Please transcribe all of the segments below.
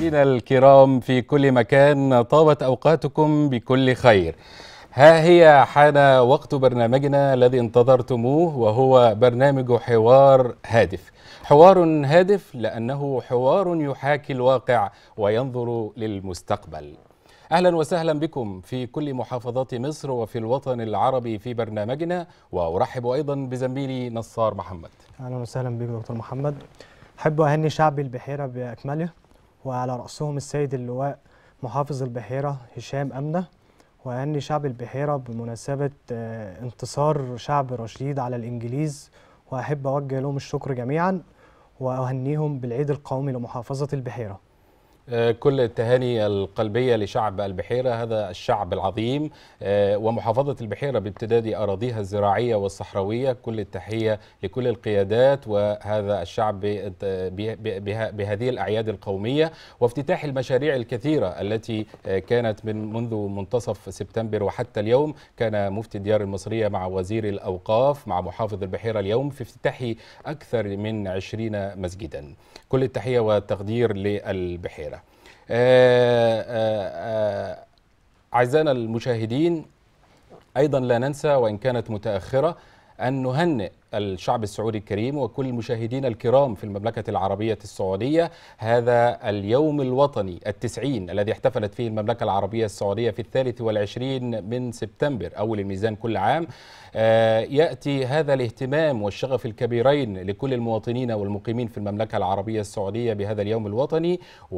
مشاهدينا الكرام في كل مكان طابت اوقاتكم بكل خير. ها هي حان وقت برنامجنا الذي انتظرتموه وهو برنامج حوار هادف. حوار هادف لانه حوار يحاكي الواقع وينظر للمستقبل. اهلا وسهلا بكم في كل محافظات مصر وفي الوطن العربي في برنامجنا وارحب ايضا بزميلي نصار محمد. اهلا وسهلا بك دكتور محمد احب اهني شعب البحيره باكمله وعلى راسهم السيد اللواء محافظ البحيره هشام امنه واهني شعب البحيره بمناسبه آه، انتصار شعب رشيد على الانجليز واحب اوجه لهم الشكر جميعا واهنيهم بالعيد القومي لمحافظه البحيره آه، كل التهاني القلبية لشعب البحيرة هذا الشعب العظيم آه، ومحافظة البحيرة بامتداد أراضيها الزراعية والصحراوية كل التحية لكل القيادات وهذا الشعب ب- ب- به- بهذه الأعياد القومية وافتتاح المشاريع الكثيرة التي آه، كانت من منذ منتصف سبتمبر وحتى اليوم كان مفتي الديار المصرية مع وزير الأوقاف مع محافظ البحيرة اليوم في افتتاح أكثر من عشرين مسجدا كل التحية والتقدير للبحيرة آه، آه، آه، أعزائنا المشاهدين أيضا لا ننسى وإن كانت متأخرة أن نهنئ الشعب السعودي الكريم وكل المشاهدين الكرام في المملكة العربية السعودية هذا اليوم الوطني التسعين الذي احتفلت فيه المملكة العربية السعودية في الثالث والعشرين من سبتمبر أول الميزان كل عام آه، يأتي هذا الاهتمام والشغف الكبيرين لكل المواطنين والمقيمين في المملكة العربية السعودية بهذا اليوم الوطني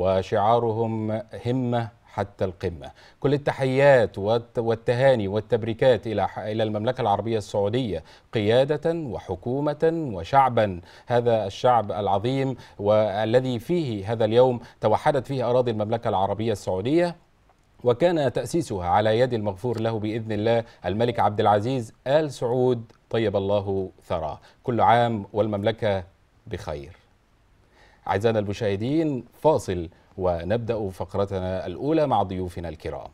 وشعارهم همة حتى القمة كل التحيات والت- والتهاني والتبريكات إلى ح- إلى المملكة العربية السعودية قيادة وحكومة وشعبا هذا الشعب العظيم والذي فيه هذا اليوم توحدت فيه أراضي المملكة العربية السعودية وكان تأسيسها على يد المغفور له بإذن الله الملك عبد العزيز آل سعود طيب الله ثراه كل عام والمملكة بخير أعزائنا المشاهدين فاصل ونبدأ فقرتنا الأولى مع ضيوفنا الكرام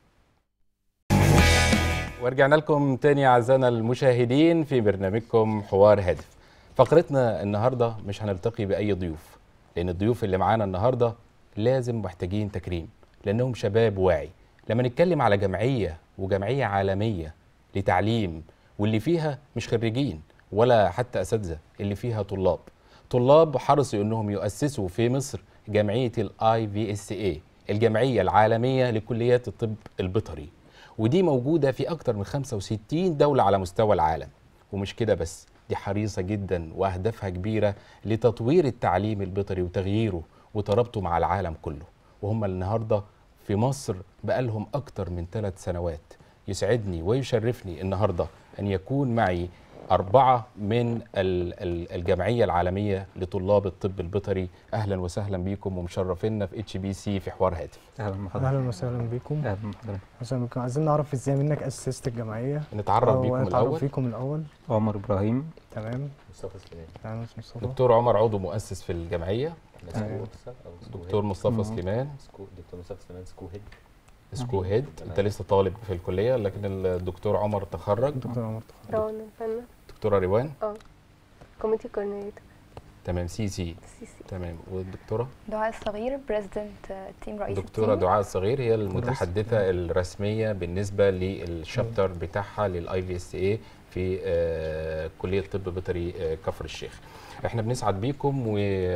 ورجعنا لكم تاني أعزائنا المشاهدين في برنامجكم حوار هادف فقرتنا النهاردة مش هنلتقي بأي ضيوف لأن الضيوف اللي معانا النهاردة لازم محتاجين تكريم لأنهم شباب واعي لما نتكلم على جمعية وجمعية عالمية لتعليم واللي فيها مش خريجين ولا حتى أساتذة اللي فيها طلاب طلاب حرصوا انهم يؤسسوا في مصر جمعيه الاي في اس اي الجمعيه العالميه لكليات الطب البيطري ودي موجوده في اكثر من 65 دوله على مستوى العالم ومش كده بس دي حريصه جدا واهدافها كبيره لتطوير التعليم البيطري وتغييره وترابطه مع العالم كله وهم النهارده في مصر بقالهم اكثر من ثلاث سنوات يسعدني ويشرفني النهارده ان يكون معي أربعة من ال- ال- الجمعية العالمية لطلاب الطب البيطري أهلا وسهلا بيكم ومشرفينا في اتش بي سي في حوار هاتف اهلا بحضرتك اهلا وسهلا بكم اهلا بحضرتك اهلا بكم عايزين نعرف ازاي منك اسست الجمعيه نتعرف أو بيكم نتعرف الأول فيكم الاول عمر ابراهيم تمام مصطفى سليمان تمام مصطفى دكتور عمر عضو مؤسس في الجمعية تمام. سكو او سكو دكتور هيد. مصطفى مم. سليمان سكو دكتور مصطفى سليمان سكو هيد سكو هيد أنت لسه طالب في الكلية لكن الدكتور عمر تخرج دكتور عمر تخرج روان الفنة دكتورة روان كوميتي كورنيتور تمام سي سي سي سي تمام والدكتورة دعاء الصغير بريزيدنت تيم رئيس دكتورة التيم دعاء الصغير هي المتحدثة الرسمية بالنسبة للشابتر بتاعها للاي في اس اي في آه، كلية طب بيطري آه، كفر الشيخ. احنا بنسعد بيكم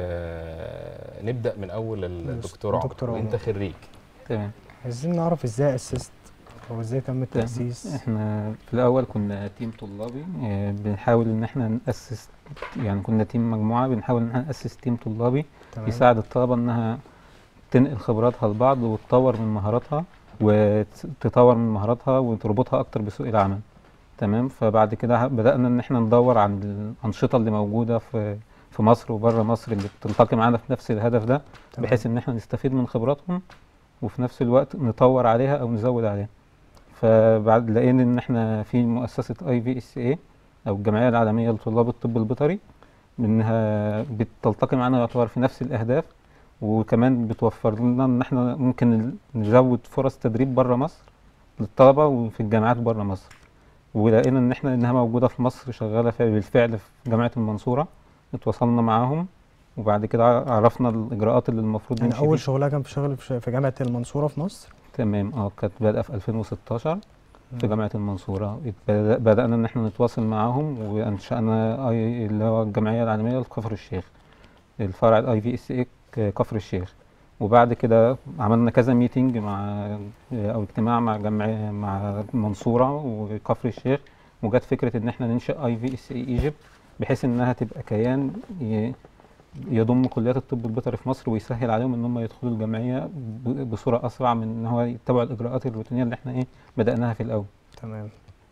ونبدأ من أول الدكتور عمر دكتور وأنت عمر. خريج. تمام عايزين نعرف ازاي اسست او ازاي تم التاسيس احنا في الاول كنا تيم طلابي آه، بنحاول ان احنا ناسس يعني كنا تيم مجموعه بنحاول ان احنا ناسس تيم طلابي تمام يساعد الطلبه انها تنقل خبراتها لبعض وتطور من مهاراتها وتطور من مهاراتها وتربطها اكتر بسوق العمل تمام فبعد كده بدانا ان احنا ندور عن الانشطه اللي موجوده في في مصر وبره مصر اللي بتلتقي معانا في نفس الهدف ده تمام. بحيث ان احنا نستفيد من خبراتهم وفي نفس الوقت نطور عليها او نزود عليها فبعد لقينا ان احنا في مؤسسه اي في اس اي او الجمعيه العالميه لطلاب الطب البيطري انها بتلتقي معانا يعتبر في نفس الاهداف وكمان بتوفر لنا ان احنا ممكن نزود فرص تدريب بره مصر للطلبه وفي الجامعات بره مصر ولقينا ان احنا انها موجوده في مصر شغاله في بالفعل في جامعه المنصوره اتواصلنا معاهم وبعد كده عرفنا الاجراءات اللي المفروض يعني نمشي اول بيها. شغلها كان في شغل في في جامعه المنصوره في مصر تمام اه كانت بادئه في 2016 في مم. جامعه المنصوره بدأ- بدانا ان احنا نتواصل معاهم وانشانا اي اللي هو الجمعيه العالميه لكفر الشيخ الفرع الاي في اس اي كفر الشيخ وبعد كده عملنا كذا ميتنج مع او اجتماع مع جمعيه مع المنصوره وكفر الشيخ وجت فكره ان احنا ننشا اي في اس اي ايجيبت بحيث انها تبقى كيان ي- يضم كليات الطب البيطري في مصر ويسهل عليهم ان هم يدخلوا الجمعيه ب- بصوره اسرع من ان هو يتبعوا الاجراءات الروتينيه اللي احنا ايه بداناها في الاول تمام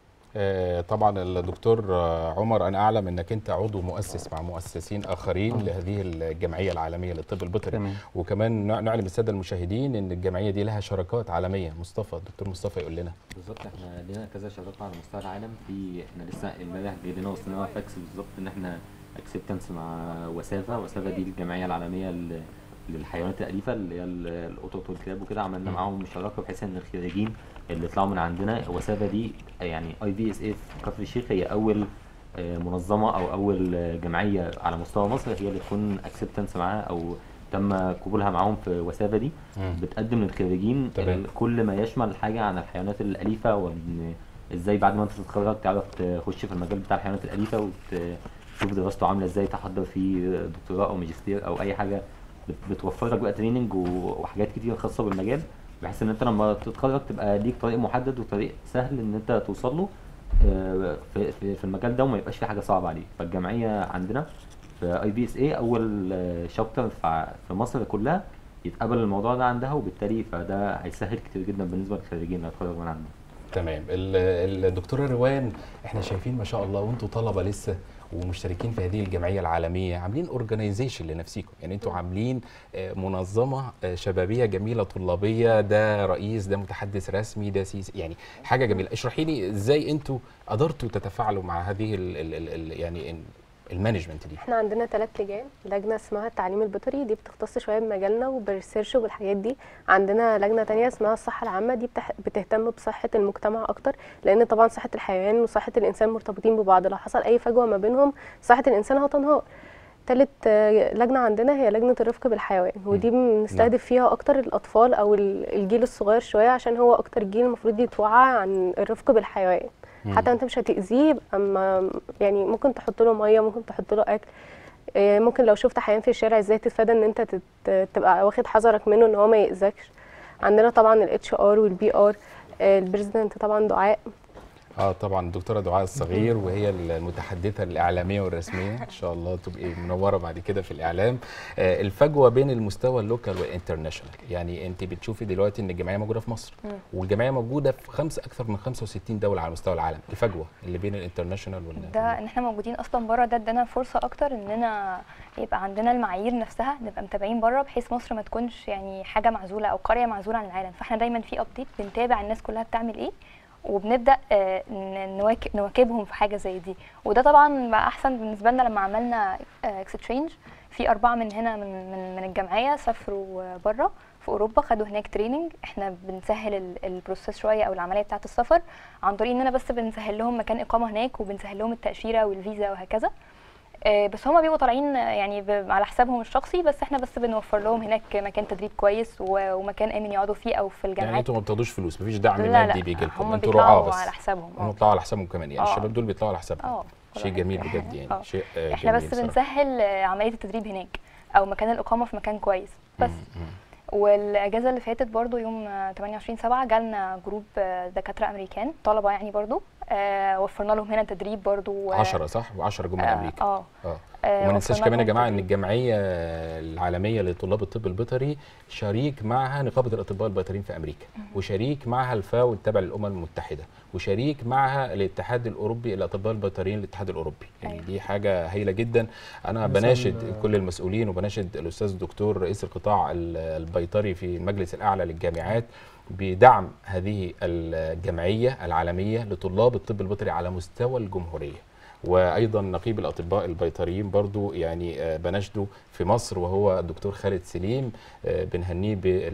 آه، طبعا الدكتور آه، عمر انا اعلم انك انت عضو مؤسس مع مؤسسين اخرين آه. لهذه الجمعيه العالميه للطب البيطري تمام وكمان نع- نعلم الساده المشاهدين ان الجمعيه دي لها شراكات عالميه مصطفى الدكتور مصطفى يقول لنا بالظبط احنا لينا كذا شراكه على مستوى العالم في احنا لسه امبارح جاي لنا وصلنا فاكس بالظبط ان احنا اكسبتنس مع وسافا وسافا دي الجمعيه العالميه ل- للحيوانات الاليفه اللي هي ال- القطط والكلاب وكده عملنا معاهم شراكه بحيث ان الخريجين اللي طلعوا من عندنا وسافا دي يعني اي في اس اي في كفر الشيخ هي اول آه، منظمه او اول آه، جمعيه على مستوى مصر هي اللي تكون اكسبتنس معاها او تم قبولها معاهم في وسافا دي بتقدم للخريجين تمام. ال- كل ما يشمل حاجه عن الحيوانات الاليفه وان ازاي بعد ما انت تتخرج تعرف تخش في المجال بتاع الحيوانات الاليفه وتشوف دراسته عامله ازاي تحضر فيه دكتوراه او ماجستير او اي حاجه بت- بتوفر لك بقى تريننج و- وحاجات كتير خاصه بالمجال بحيث ان انت لما تتخرج تبقى ليك طريق محدد وطريق سهل ان انت توصل له آه، في في في المجال ده وما يبقاش في حاجه صعبه عليك فالجمعيه عندنا في اي بي اس اي اول شابتر في مصر كلها يتقبل الموضوع ده عندها وبالتالي فده هيسهل كتير جدا بالنسبه للخريجين اللي هيتخرجوا من عندنا تمام ال- الدكتوره روان احنا شايفين ما شاء الله وانتم طلبه لسه ومشتركين في هذه الجمعيه العالميه عاملين اورجانيزيشن لنفسيكم يعني انتوا عاملين آه، منظمه آه، شبابيه جميله طلابيه ده رئيس ده متحدث رسمي ده سيس يعني حاجه جميله اشرحي لي ازاي انتوا قدرتوا تتفاعلوا مع هذه ال ال ال ال يعني ال- المانجمنت دي احنا عندنا ثلاث لجان لجنه اسمها التعليم البيطري دي بتختص شويه بمجالنا وبالريسيرش وبالحاجات دي عندنا لجنه تانية اسمها الصحه العامه دي بتح... بتهتم بصحه المجتمع اكتر لان طبعا صحه الحيوان وصحه الانسان مرتبطين ببعض لو حصل اي فجوه ما بينهم صحه الانسان هتنهار تالت آه، لجنه عندنا هي لجنه الرفق بالحيوان ودي بنستهدف فيها اكتر الاطفال او ال- الجيل الصغير شويه عشان هو اكتر جيل المفروض يتوعى عن الرفق بالحيوان حتى انت مش هتاذيه يبقى ما- يعني ممكن تحط له ميه ممكن تحط له اكل إيه، ممكن لو شفت حيوان في الشارع ازاي تتفادى ان انت تت- تبقى واخد حذرك منه ان هو ما يأذكش عندنا طبعا الاتش ار والبي ار البريزيدنت طبعا دعاء اه طبعا الدكتوره دعاء الصغير وهي المتحدثه الاعلاميه والرسميه ان شاء الله تبقي منوره بعد كده في الاعلام آه الفجوه بين المستوى اللوكال والانترناشونال يعني انت بتشوفي دلوقتي ان الجمعيه موجوده في مصر والجمعيه موجوده في خمسه اكثر من 65 دوله على مستوى العالم الفجوه اللي بين الانترناشونال وال ده ان احنا موجودين اصلا بره ده ادانا فرصه اكتر اننا يبقى عندنا المعايير نفسها نبقى متابعين بره بحيث مصر ما تكونش يعني حاجه معزوله او قريه معزوله عن العالم فاحنا دايما في ابديت بنتابع الناس كلها بتعمل ايه وبنبدا آه، ن- نواك- نواكبهم في حاجه زي دي وده طبعا بقى احسن بالنسبه لنا لما عملنا اكستشينج في اربعه من هنا من من, من الجمعيه سافروا بره في اوروبا خدوا هناك تريننج احنا بنسهل ال- البروسيس شويه او العمليه بتاعه السفر عن طريق اننا بس بنسهل لهم مكان اقامه هناك وبنسهل لهم التاشيره والفيزا وهكذا آه، بس هما بيبقوا طالعين آه، يعني ب- على حسابهم الشخصي بس احنا بس بنوفر لهم هناك مكان تدريب كويس و- ومكان امن يقعدوا فيه او في يعني الجامعات انتوا ما بتاخدوش فلوس مفيش دعم لا مادي لا بيجي لكم هم انتوا رعاه بيطلعوا بس على حسابهم هم آه. بيطلعوا على حسابهم كمان يعني آه. الشباب دول بيطلعوا على حسابهم اه كل شيء واحد جميل في بجد حاجة. يعني آه. شيء آه، احنا جميل بس صراحة. بنسهل آه، عمليه التدريب هناك او مكان الاقامه في مكان كويس بس مم، مم. والاجازه اللي فاتت برضو يوم آه، 28 7 جالنا جروب آه، دكاتره امريكان طلبه يعني برضو آه، وفرنا لهم هنا تدريب برضو آه، 10 صح و10 جم من آه، امريكا اه اه آه، وما ننساش وفرنا كمان يا لهم جماعه ان تدريب. الجمعيه العالميه لطلاب الطب البيطري شريك معها نقابه الاطباء البيطريين في امريكا وشريك معها الفاو التابع للامم المتحده وشريك معها الاتحاد الاوروبي للاطباء البيطريين الاتحاد الاوروبي يعني أيوة. دي حاجه هايله جدا انا مثلاً، بناشد آه، كل المسؤولين وبناشد الاستاذ الدكتور رئيس القطاع ال- البيطري في المجلس الاعلى للجامعات بدعم هذه الجمعيه العالميه لطلاب الطب البيطري على مستوى الجمهوريه وايضا نقيب الاطباء البيطريين برضو يعني آه، بنشده في مصر وهو الدكتور خالد سليم آه، بنهنيه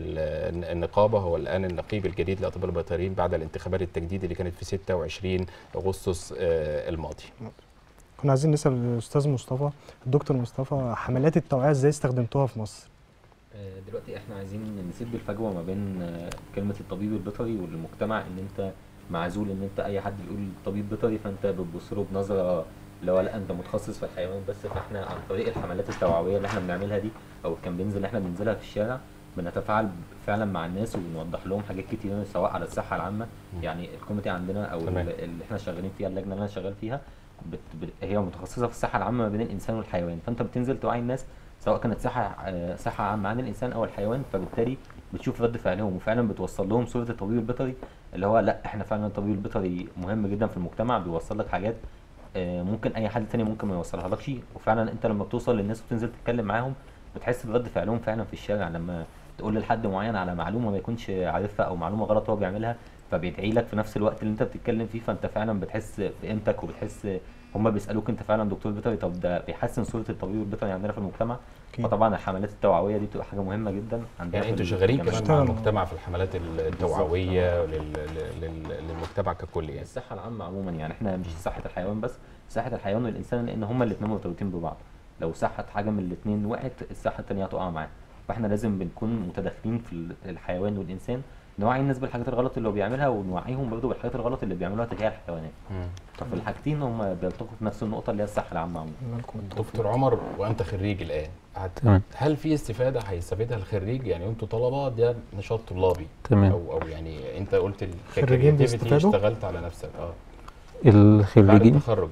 بالنقابه هو الان النقيب الجديد للاطباء البيطريين بعد الانتخابات التجديد اللي كانت في 26 اغسطس آه، الماضي كنا عايزين نسال الاستاذ مصطفى الدكتور مصطفى حملات التوعيه ازاي استخدمتوها في مصر آه، دلوقتي احنا عايزين نسد الفجوه ما بين آه، كلمه الطبيب البيطري والمجتمع ان انت معزول ان انت اي حد يقول طبيب بيطري فانت بتبص له بنظره اللي هو لا انت متخصص في الحيوان بس فاحنا عن طريق الحملات التوعويه اللي احنا بنعملها دي او الكامبينز اللي احنا بننزلها في الشارع بنتفاعل فعلا مع الناس وبنوضح لهم حاجات كتير سواء على الصحه العامه يعني الكوميتي عندنا او تمام. ال- اللي احنا شغالين فيها اللجنه اللي انا شغال فيها بت بت هي متخصصه في الصحه العامه ما بين الانسان والحيوان فانت بتنزل توعي الناس سواء كانت صحه آه، صحه عامه عن الانسان او الحيوان فبالتالي بتشوف رد فعلهم وفعلا بتوصل لهم صوره الطبيب البيطري اللي هو لا احنا فعلا الطبيب البيطري مهم جدا في المجتمع بيوصل لك حاجات آه، ممكن اي حد تاني ممكن ما يوصلها لكش وفعلا انت لما بتوصل للناس وتنزل تتكلم معاهم بتحس برد فعلهم فعلا في الشارع لما تقول لحد معين على معلومه ما يكونش عارفها او معلومه غلط هو بيعملها فبيدعي لك في نفس الوقت اللي انت بتتكلم فيه فانت فعلا بتحس بقيمتك وبتحس هم بيسالوك انت فعلا دكتور بيطري طب ده بيحسن صوره الطبيب البيطري عندنا في المجتمع أكيد. فطبعا الحملات التوعويه دي بتبقى حاجه مهمه جدا عندنا يعني في انتوا ال- شغالين الجامعة. كمان مع بتشتغلوا. المجتمع في الحملات التوعويه لل- لل- لل- للمجتمع ككل يعني الصحه العامه عموما يعني احنا مش صحه الحيوان بس صحه الحيوان والانسان لان هما الاثنين مرتبطين ببعض لو صحه حاجه من الاثنين وقعت الصحه الثانيه هتقع معاه فاحنا لازم بنكون متداخلين في ال- الحيوان والانسان نوعي الناس بالحاجات الغلط اللي هو بيعملها ونوعيهم برضه بالحاجات الغلط اللي بيعملوها تجاه الحيوانات مم. ففي الحاجتين هم بيلتقوا في نفس النقطه اللي هي الصحه العامه عموما مالكم دكتور عمر وانت خريج الان هت- تمام هل في استفاده هيستفيدها الخريج يعني انتوا طلبات ده نشاط طلابي تمام او او يعني انت قلت ال- خريجين كcreativity بيستفادوا؟ اشتغلت على نفسك اه بعد الخريجين التخرج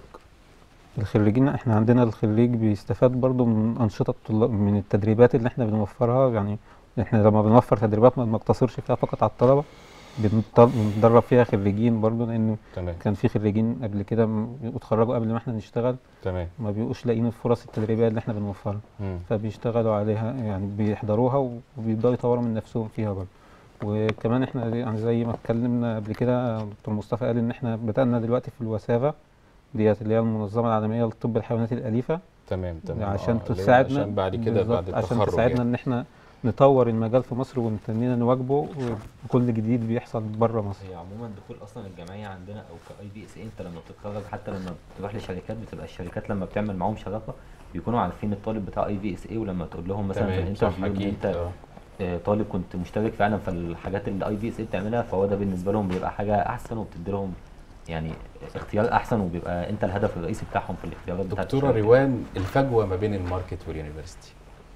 الخريجين احنا عندنا الخريج بيستفاد برضو من أنشطة الطلاب من التدريبات اللي احنا بنوفرها يعني احنا لما بنوفر تدريبات ما بنقتصرش فيها فقط على الطلبة بنط- بندرب فيها خريجين برضو لأنه تمام كان في خريجين قبل كده م- اتخرجوا قبل ما احنا نشتغل تمام ما بيبقوش لاقيين الفرص التدريبية اللي احنا بنوفرها مم. فبيشتغلوا عليها يعني بيحضروها وبيبدأوا يطوروا من نفسهم فيها برضه وكمان احنا يعني زي ما اتكلمنا قبل كده دكتور مصطفى قال ان احنا بدأنا دلوقتي في الوسافة ديت اللي هي المنظمة العالمية لطب الحيوانات الأليفة تمام تمام عشان آه، اللي هي تساعدنا عشان بعد كده بالظبط، بعد عشان التخرج تساعدنا يعني. ان احنا نطور المجال في مصر ونتنينا نواجهه بكل جديد بيحصل بره مصر هي عموما دخول اصلا الجمعيه عندنا او كاي بي اس انت لما بتتخرج حتى لما بتروح لشركات بتبقى الشركات لما بتعمل معاهم شراكه بيكونوا عارفين الطالب بتاع اي في اس اي ولما تقول لهم مثلا في تمام صح الانترفيو ان اكيد انت آه. آه، طالب كنت مشترك فعلا في الحاجات اللي اي بي اس اي بتعملها فهو ده بالنسبه لهم بيبقى حاجه احسن وبتدي لهم يعني اختيار احسن وبيبقى انت الهدف الرئيسي بتاعهم في الاختيارات بتاعت دكتوره الشركة. روان الفجوه ما بين الماركت واليونيفرستي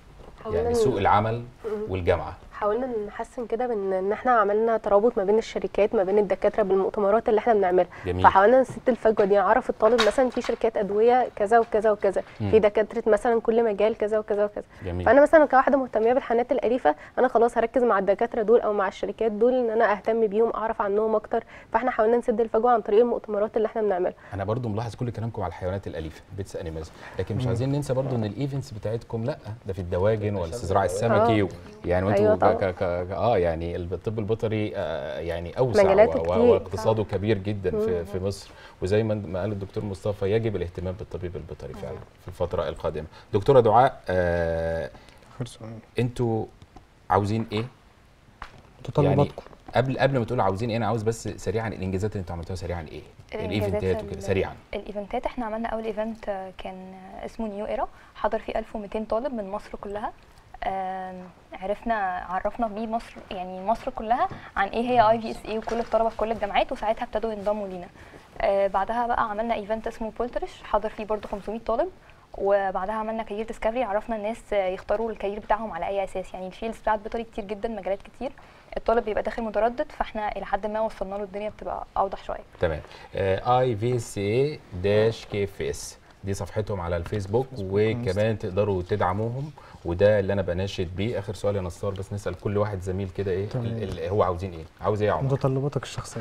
يعني سوق العمل والجامعه حاولنا نحسن كده بان ان احنا عملنا ترابط ما بين الشركات ما بين الدكاتره بالمؤتمرات اللي احنا بنعملها جميل فحاولنا نسد الفجوه دي نعرف الطالب مثلا في شركات ادويه كذا وكذا وكذا مم. في دكاتره مثلا كل مجال كذا وكذا وكذا جميل فانا مثلا كواحده مهتميه بالحيوانات الاليفه انا خلاص هركز مع الدكاتره دول او مع الشركات دول ان انا اهتم بيهم اعرف عنهم اكتر فاحنا حاولنا نسد الفجوه عن طريق المؤتمرات اللي احنا بنعملها انا برضو ملاحظ كل كلامكم على الحيوانات الاليفه بيتس انيمالز لكن مش عايزين ننسى برضو ان الايفنتس بتاعتكم لا ده في الدواجن والاستزراع السمكي و... يعني وانتوا أيوة ك... طبعاً. ك... ك... اه يعني الطب البيطري آه يعني اوسع مجالاته و... و... كتير، واقتصاده كبير جدا في مم. في مصر وزي ما ما قال الدكتور مصطفى يجب الاهتمام بالطبيب البيطري فعلا في الفتره القادمه دكتوره دعاء آه اخر سؤال انتوا عاوزين ايه متطلباتكم قبل قبل ما تقولوا عاوزين ايه انا عاوز بس سريعا الانجازات اللي انتوا عملتوها سريعا ايه الإنجازات الايفنتات وكده ال- سريعا الايفنتات احنا عملنا اول ايفنت آه، كان آه، اسمه نيو ايرا حضر فيه 1200 طالب من مصر كلها آم، عرفنا عرفنا بيه مصر يعني مصر كلها عن ايه هي اي في اس اي وكل الطلبه في كل الجامعات وساعتها ابتدوا ينضموا لينا آه، بعدها بقى عملنا ايفنت اسمه بولترش حضر فيه برضو 500 طالب وبعدها عملنا كارير ديسكفري عرفنا الناس آه، يختاروا الكارير بتاعهم على اي اساس يعني الفيلدز بتاعت بيطري كتير جدا مجالات كتير الطالب بيبقى داخل متردد فاحنا الى حد ما وصلنا له الدنيا بتبقى اوضح شويه تمام اي في سي داش كي اف اس دي صفحتهم على الفيسبوك وكمان تقدروا تدعموهم وده اللي انا بناشد بيه اخر سؤال يا نصار بس نسال كل واحد زميل كده ايه تمام. ال- ال- هو عاوزين ايه عاوز ايه يا عمر متطلباتك الشخصيه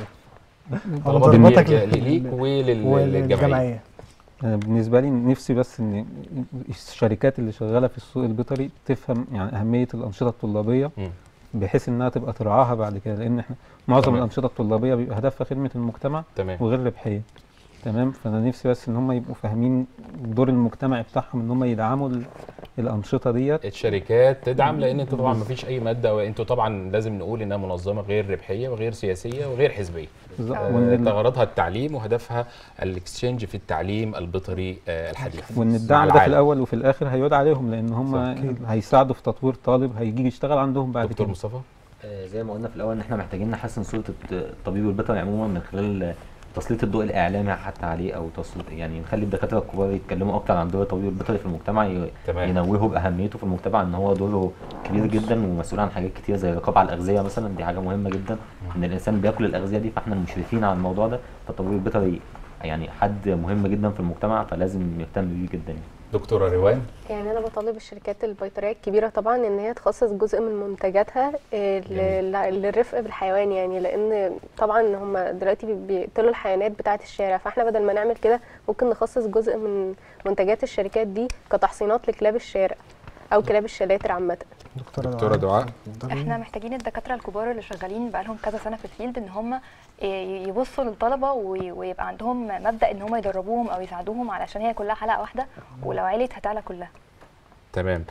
طلبات متطلباتك ليك- لل- ليك وللجمعيه والجمعيه أنا بالنسبة لي نفسي بس إن الشركات اللي شغالة في السوق البيطري تفهم يعني أهمية الأنشطة الطلابية مم. بحيث إنها تبقى ترعاها بعد كده لأن إحنا معظم تمام. الأنشطة الطلابية بيبقى هدفها خدمة المجتمع تمام وغير ربحية تمام فانا نفسي بس ان هم يبقوا فاهمين الدور المجتمعي بتاعهم ان هم يدعموا ال- الانشطه ديت الشركات تدعم لان انتوا طبعا ما فيش اي ماده وانتوا طبعا لازم نقول انها منظمه غير ربحيه وغير سياسيه وغير حزبيه بالظبط. آه، وان ال- غرضها التعليم وهدفها الاكسشينج في التعليم البيطري آه، الحديث وان مع الدعم ده في العالم. الاول وفي الاخر هيعود عليهم لان هم أكيد. هيساعدوا في تطوير طالب هيجي يشتغل عندهم بعد دكتور كده مصطفى آه، زي ما قلنا في الاول ان احنا محتاجين نحسن صوره الت- الطبيب البيطري عموما من خلال تسليط الضوء الاعلامي حتى عليه او تسليط يعني نخلي الدكاتره الكبار يتكلموا اكتر عن دور الطبيب البيطري في المجتمع ي- تمام. ينوهوا باهميته في المجتمع ان هو دوره كبير جدا ومسؤول عن حاجات كتير زي الرقابه على الاغذيه مثلا دي حاجه مهمه جدا ان الانسان بياكل الاغذيه دي فاحنا المشرفين على الموضوع ده فالطبيب البيطري يعني حد مهم جدا في المجتمع فلازم يهتم بيه جدا يعني. دكتوره روان يعني انا بطالب الشركات البيطريه الكبيره طبعا ان هي تخصص جزء من منتجاتها آه، ل- ل- للرفق بالحيوان يعني لان طبعا هم دلوقتي بي- بيقتلوا الحيوانات بتاعه الشارع فاحنا بدل ما نعمل كده ممكن نخصص جزء من منتجات الشركات دي كتحصينات لكلاب الشارع او كلاب الشلاتر عامه دكتوره دكتوره دعاء اتفضلي. احنا محتاجين الدكاتره الكبار اللي شغالين بقالهم كذا سنه في الفيلد ان هم يبصوا للطلبه وي- ويبقى عندهم مبدا ان هم يدربوهم او يساعدوهم علشان هي كلها حلقه واحده ولو عليت هتعلى كلها تمام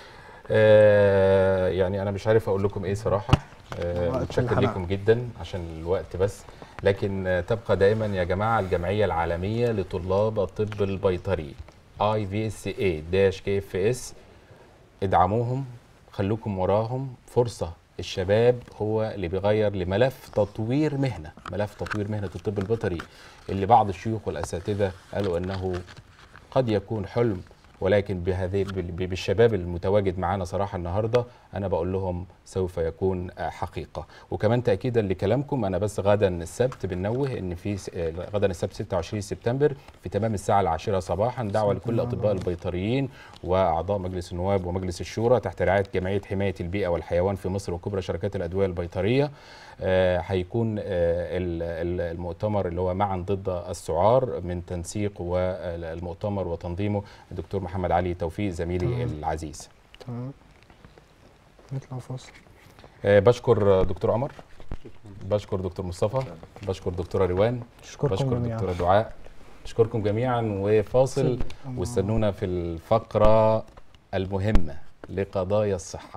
آه يعني انا مش عارف اقول لكم ايه صراحه آه وقت متشكر الحلقة. لكم جدا عشان الوقت بس لكن آه تبقى دائما يا جماعه الجمعيه العالميه لطلاب الطب البيطري اي في اس اي داش كي اف اس ادعموهم خلوكم وراهم فرصه الشباب هو اللي بيغير لملف تطوير مهنه ملف تطوير مهنه الطب البيطري اللي بعض الشيوخ والاساتذه قالوا انه قد يكون حلم ولكن بهذه بال- بالشباب المتواجد معانا صراحه النهارده انا بقول لهم سوف يكون آه، حقيقه وكمان تاكيدا لكلامكم انا بس غدا السبت بنوه ان في س- آه، غدا السبت 26 سبتمبر في تمام الساعه العاشرة صباحا دعوه لكل الاطباء البيطريين واعضاء مجلس النواب ومجلس الشورى تحت رعايه جمعيه حمايه البيئه والحيوان في مصر وكبرى شركات الادويه البيطريه آه، هيكون آه، ال- ال- المؤتمر اللي هو معا ضد السعار من تنسيق والمؤتمر وتنظيمه الدكتور محمد علي توفيق زميلي تمام. العزيز تمام نطلع فاصل آه، بشكر دكتور عمر بشكر دكتور مصطفى بشكر دكتوره روان اشكركم بشكر جميعا دكتوره دعاء اشكركم جميعا وفاصل واستنونا في الفقره المهمه لقضايا الصحه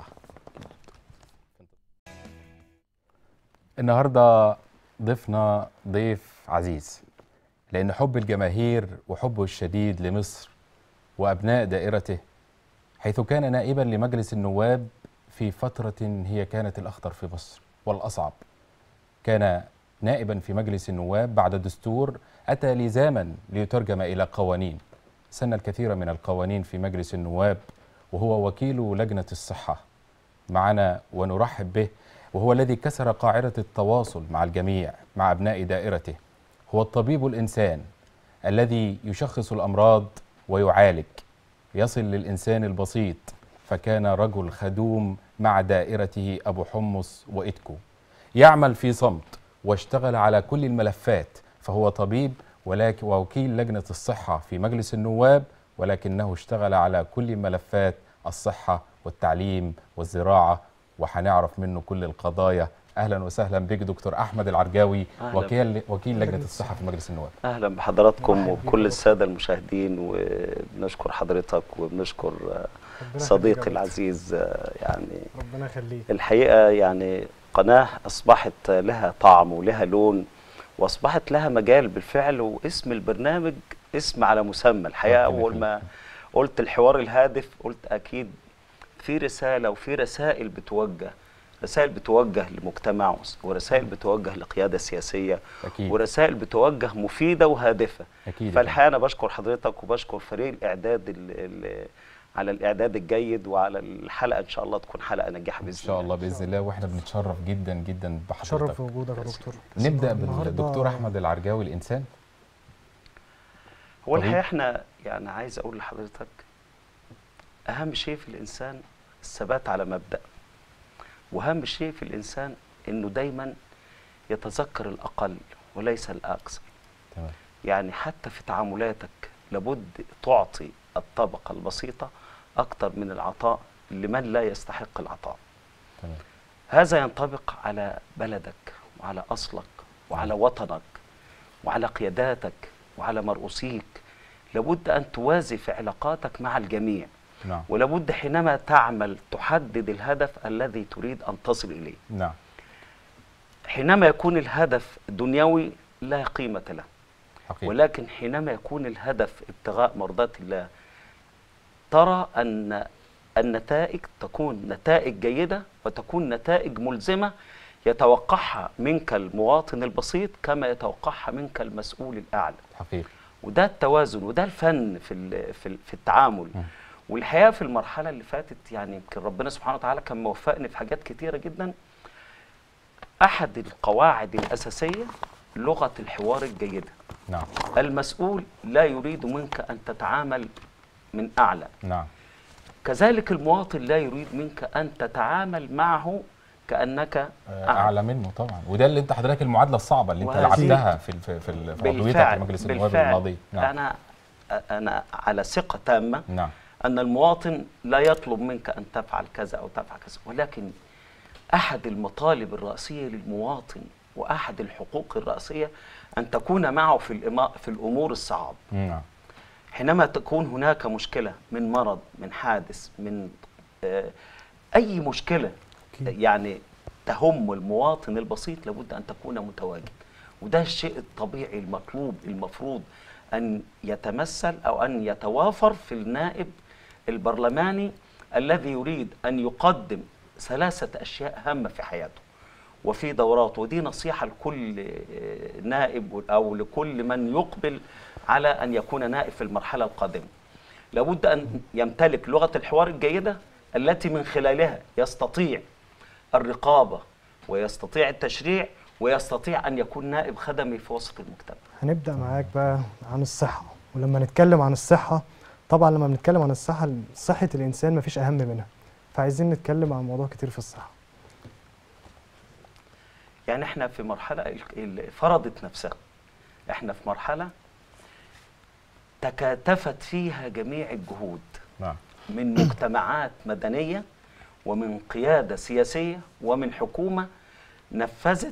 النهارده ضيفنا ضيف عزيز لان حب الجماهير وحبه الشديد لمصر وابناء دائرته حيث كان نائبا لمجلس النواب في فتره هي كانت الاخطر في مصر والاصعب كان نائبا في مجلس النواب بعد دستور اتى لزاما ليترجم الى قوانين سن الكثير من القوانين في مجلس النواب وهو وكيل لجنه الصحه معنا ونرحب به وهو الذي كسر قاعده التواصل مع الجميع مع ابناء دائرته هو الطبيب الانسان الذي يشخص الامراض ويعالج يصل للانسان البسيط فكان رجل خدوم مع دائرته ابو حمص واتكو يعمل في صمت واشتغل على كل الملفات فهو طبيب ولكن ووكيل لجنه الصحه في مجلس النواب ولكنه اشتغل على كل ملفات الصحه والتعليم والزراعه وهنعرف منه كل القضايا اهلا وسهلا بك دكتور احمد العرجاوي أهلا. وكيل وكيل لجنه الصحه في مجلس النواب اهلا بحضراتكم وبكل الساده المشاهدين وبنشكر حضرتك وبنشكر آه، ربنا صديقي يخليك يا العزيز آه، يعني دكتور. ربنا يخليك الحقيقه يعني قناه اصبحت لها طعم ولها لون واصبحت لها مجال بالفعل واسم البرنامج اسم على مسمى الحقيقه ربنا اول ما قلت الحوار الهادف قلت اكيد في رساله وفي رسائل بتوجه رسائل بتوجه لمجتمع ورسائل بتوجه لقياده سياسيه اكيد ورسائل بتوجه مفيده وهادفه اكيد فالحقيقه انا بشكر حضرتك وبشكر فريق الاعداد ال ال على الاعداد الجيد وعلى الحلقه ان شاء الله تكون حلقه ناجحه باذن ان شاء الله باذن الله واحنا بنتشرف جدا جدا شرف بحضرتك وجودك يا دكتور نبدا النهاردة- بالدكتور احمد العرجاوي الانسان هو طبيب. الحقيقه احنا يعني عايز اقول لحضرتك اهم شيء في الانسان الثبات على مبدا واهم شيء في الانسان انه دايما يتذكر الاقل وليس الاكثر تمام يعني حتى في تعاملاتك لابد تعطي الطبقه البسيطه اكثر من العطاء لمن لا يستحق العطاء تمام هذا ينطبق على بلدك وعلى اصلك وعلى وطنك وعلى قياداتك وعلى مرؤوسيك لابد أن توازي في علاقاتك مع الجميع نعم ولابد حينما تعمل تحدد الهدف الذي تريد أن تصل إليه نعم حينما يكون الهدف دنيوي لا قيمة له حقيقي ولكن حينما يكون الهدف ابتغاء مرضات الله ترى أن النتائج تكون نتائج جيدة وتكون نتائج ملزمة يتوقعها منك المواطن البسيط كما يتوقعها منك المسؤول الأعلى حقيقي وده التوازن وده الفن في ال- في ال- في التعامل مم. والحقيقه في المرحله اللي فاتت يعني يمكن ربنا سبحانه وتعالى كان موفقني في حاجات كتيره جدا احد القواعد الاساسيه لغه الحوار الجيده نعم المسؤول لا يريد منك ان تتعامل من اعلى نعم كذلك المواطن لا يريد منك ان تتعامل معه كانك آه، اعلى منه طبعا وده اللي انت حضرتك المعادله الصعبه اللي انت وهذه- لعبتها في في في, ال- في عضويتك في مجلس النواب بالفعل الماضي نعم انا انا على ثقه تامه نعم أن المواطن لا يطلب منك أن تفعل كذا أو تفعل كذا ولكن أحد المطالب الرئيسية للمواطن وأحد الحقوق الرئيسية أن تكون معه في الإما- في الأمور الصعاب نعم حينما تكون هناك مشكلة من مرض من حادث من آه، أي مشكلة يعني تهم المواطن البسيط لابد أن تكون متواجد وده الشيء الطبيعي المطلوب المفروض أن يتمثل أو أن يتوافر في النائب البرلماني الذي يريد أن يقدم ثلاثة أشياء هامة في حياته وفي دورات ودي نصيحة لكل آه، نائب أو لكل من يقبل على أن يكون نائب في المرحلة القادمة لابد أن يمتلك لغة الحوار الجيدة التي من خلالها يستطيع الرقابة ويستطيع التشريع ويستطيع أن يكون نائب خدمي في وسط المجتمع هنبدأ معاك بقى عن الصحة ولما نتكلم عن الصحة طبعا لما بنتكلم عن الصحة صحة الإنسان مفيش أهم منها فعايزين نتكلم عن موضوع كتير في الصحة يعني احنا في مرحلة ال- ال- فرضت نفسها احنا في مرحلة تكاتفت فيها جميع الجهود نعم من مجتمعات مدنية ومن قيادة سياسية ومن حكومة نفذت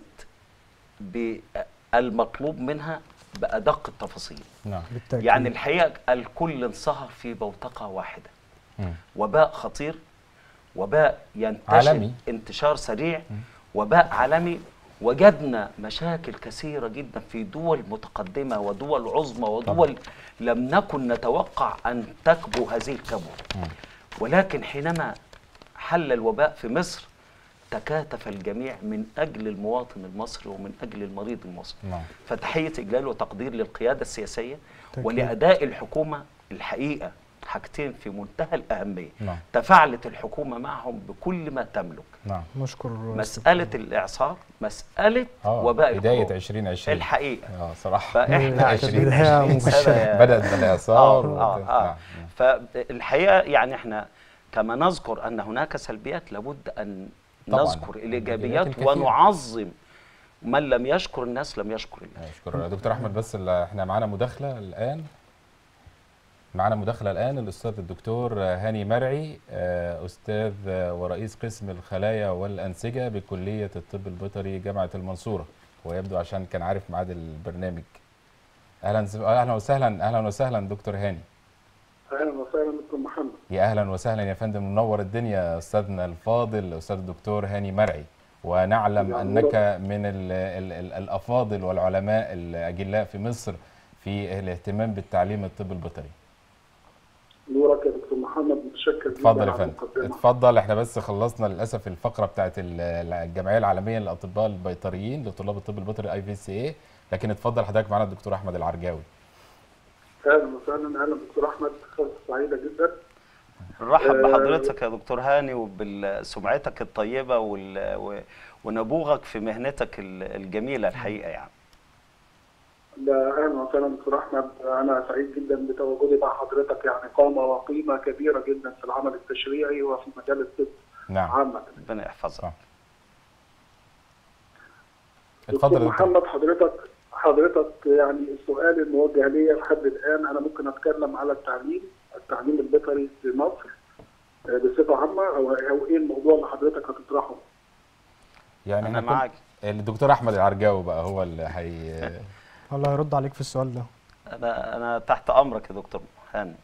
بالمطلوب منها بأدق التفاصيل نعم بالتأكيد يعني الحقيقة الكل انصهر في بوتقة واحدة مم. وباء خطير وباء ينتشر عالمي. انتشار سريع وباء عالمي وجدنا مشاكل كثيرة جدا في دول متقدمة ودول عظمى ودول لم نكن نتوقع أن تكبو هذه الكبوة مم. ولكن حينما حل الوباء في مصر تكاتف الجميع من أجل المواطن المصري ومن أجل المريض المصري نعم فتحية إجلال وتقدير للقيادة السياسية تأكيد. ولأداء الحكومة الحقيقة حاجتين في منتهى الأهمية نعم تفاعلت الحكومة معهم بكل ما تملك نعم نشكر مسألة الإعصار مسألة اه وباء بداية الكورونا. 2020 الحقيقة اه صراحة فإحنا كانت 20 بداية 20 سنة مبشرة. يا- بدأت بالإعصار آه وت- آه آه. نعم. فالحقيقة يعني احنا كما نذكر أن هناك سلبيات لابد أن طبعاً. نذكر الإيجابيات الكثيرة. ونعظم من لم يشكر الناس لم يشكر الله اشكر دكتور احمد بس ال- احنا معانا مداخله الان معانا مداخله الان الاستاذ الدكتور هاني مرعي آه، استاذ آه، ورئيس قسم الخلايا والانسجه بكليه الطب البيطري جامعه المنصوره ويبدو عشان كان عارف ميعاد البرنامج اهلا س- اهلا وسهلا اهلا وسهلا دكتور هاني اهلا وسهلا دكتور محمد يا اهلا وسهلا يا فندم منور الدنيا استاذنا الفاضل استاذ الدكتور هاني مرعي ونعلم يا انك من ال ال ال الافاضل والعلماء الاجلاء في مصر في الاهتمام بالتعليم الطب البيطري نورك يا دكتور محمد متشكر جدا اتفضل يا على فندم المقدمة. اتفضل احنا بس خلصنا للاسف الفقره بتاعت ال- الجمعيه العالميه للاطباء البيطريين لطلاب الطب البيطري اي في سي اي لكن اتفضل حضرتك معانا الدكتور احمد العرجاوي اهلا وسهلا اهلا دكتور احمد فرصه سعيده جدا نرحب آه، بحضرتك يا دكتور هاني وبسمعتك الطيبة وال- و- ونبوغك في مهنتك ال- الجميلة الحقيقة يعني لا اهلا وسهلا دكتور احمد انا سعيد جدا بتواجدي مع حضرتك يعني قامه وقيمه كبيره جدا في العمل التشريعي وفي مجال الطب نعم عامه ربنا يحفظك صح. دكتور اتفضل يا دكتور محمد حضرتك حضرتك يعني السؤال الموجه لي لحد الان انا ممكن اتكلم على التعليم التعليم البيطري في مصر آه، بصفه عامه او او ايه الموضوع اللي حضرتك هتطرحه يعني أنا احنا كن- معاك الدكتور احمد العرجاوي بقى هو اللي هي الله يرد عليك في السؤال ده انا انا تحت امرك يا دكتور هاني